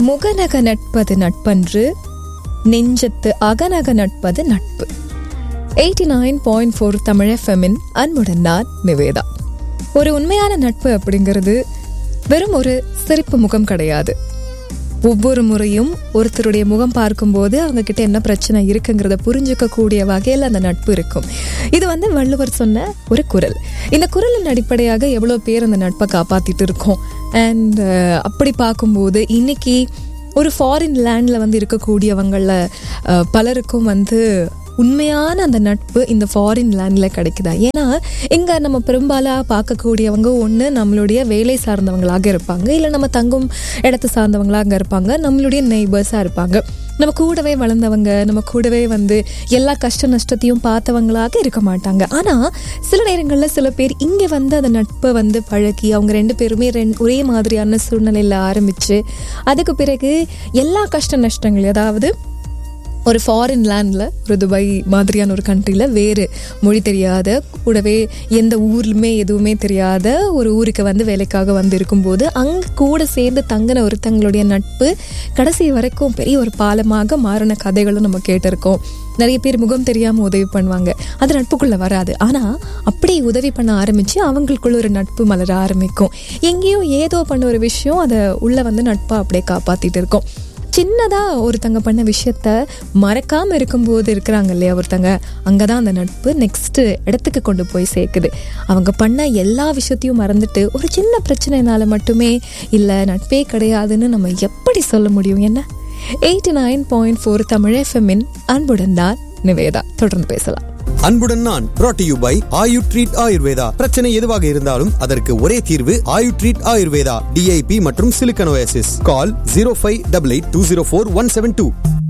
முகநக நட்பது நட்பன்று நெஞ்சத்து அகநக நட்பது நட்பு eighty nine point four Tamil எஃப்எம்மின் அன்புடன் நான் நிவேதா ஒரு உண்மையான நட்பு அப்படிங்கிறது வெறும் ஒரு சிரிப்பு முகம் கிடையாது ஒவ்வொரு முறையும் ஒருத்தருடைய முகம் பார்க்கும்போது அவங்க கிட்ட என்ன பிரச்சனை இருக்குங்கிறத புரிஞ்சுக்க கூடிய வகையில் அந்த நட்பு இருக்கும் இது வந்து வள்ளுவர் சொன்ன ஒரு குரல் இந்த குரலின் அடிப்படையாக எவ்வளோ பேர் அந்த நட்பை காப்பாத்திட்டு இருக்கோம் அண்ட் அப்படி பார்க்கும்போது இன்னைக்கு ஒரு ஃபாரின் லேண்டில் வந்து இருக்கக்கூடியவங்களில் அஹ், பலருக்கும் வந்து உண்மையான அந்த நட்பு இந்த ஃபாரின் லேண்டில் கிடைக்குதா ஏன்னா இங்கே நம்ம பெரும்பாலாக பார்க்கக்கூடியவங்க ஒன்று நம்மளுடைய வேலை சார்ந்தவங்களாக இருப்பாங்க இல்லை நம்ம தங்கும் இடத்து சார்ந்தவங்களாக இருப்பாங்க நம்மளுடைய நெய்பர்ஸாக இருப்பாங்க நம்ம கூடவே வளர்ந்தவங்க நம்ம கூடவே வந்து எல்லா கஷ்ட நஷ்டத்தையும் பார்த்தவங்களாக இருக்க மாட்டாங்க ஆனால் சில நேரங்களில் சில பேர் இங்கே வந்து அந்த நட்பை வந்து பழகி அவங்க ரெண்டு பேருமே ரெண் ஒரே மாதிரியான சூழ்நிலையில் ஆரம்பித்து அதுக்கு பிறகு எல்லா கஷ்ட நஷ்டங்களையும் அதாவது ஒரு ஃபாரின் லேண்டில் ஒரு துபாய் மாதிரியான ஒரு கண்ட்ரியில் வேறு மொழி தெரியாத கூடவே எந்த ஊர்லுமே எதுவுமே தெரியாத ஒரு ஊருக்கு வந்து வேலைக்காக வந்து இருக்கும்போது அங்கே கூட சேர்ந்து தங்கின ஒருத்தங்களுடைய நட்பு கடைசி வரைக்கும் பெரிய ஒரு பாலமாக மாறின கதைகளும் நம்ம கேட்டிருக்கோம் நிறைய பேர் முகம் தெரியாமல் உதவி பண்ணுவாங்க அது நட்புக்குள்ளே வராது ஆனால் அப்படியே உதவி பண்ண ஆரம்பித்து அவங்களுக்குள்ள ஒரு நட்பு மலர ஆரம்பிக்கும் எங்கேயோ ஏதோ பண்ண ஒரு விஷயம் அதை உள்ளே வந்து நட்பாக அப்படியே காப்பாற்றிட்டு இருக்கோம் சின்னதா ஒருத்தங்க பண்ண விஷயத்த மறக்காம இருக்கும்போது இருக்கிறாங்க இல்லையா ஒருத்தங்க அங்கதான் அந்த நட்பு நெக்ஸ்ட் இடத்துக்கு கொண்டு போய் சேர்க்குது அவங்க பண்ண எல்லா விஷயத்தையும் மறந்துட்டு ஒரு சின்ன பிரச்சனைனால மட்டுமே இல்லை நட்பே கிடையாதுன்னு நம்ம எப்படி சொல்ல முடியும் என்ன eighty nine point four Tamil எஃப்எம்மின் அன்புடன் தான் நிவேதா தொடர்ந்து பேசலாம் அன்புடன் நான் brought to you by Ayu treat Ayurveda பிரச்சனை எதுவாக இருந்தாலும் அதற்கு ஒரே தீர்வு ஆயு ட்ரீட் ஆயுர்வேதா டிஐபி மற்றும் சிலிக்கனோசிஸ் call zero five double eight two zero four one seven two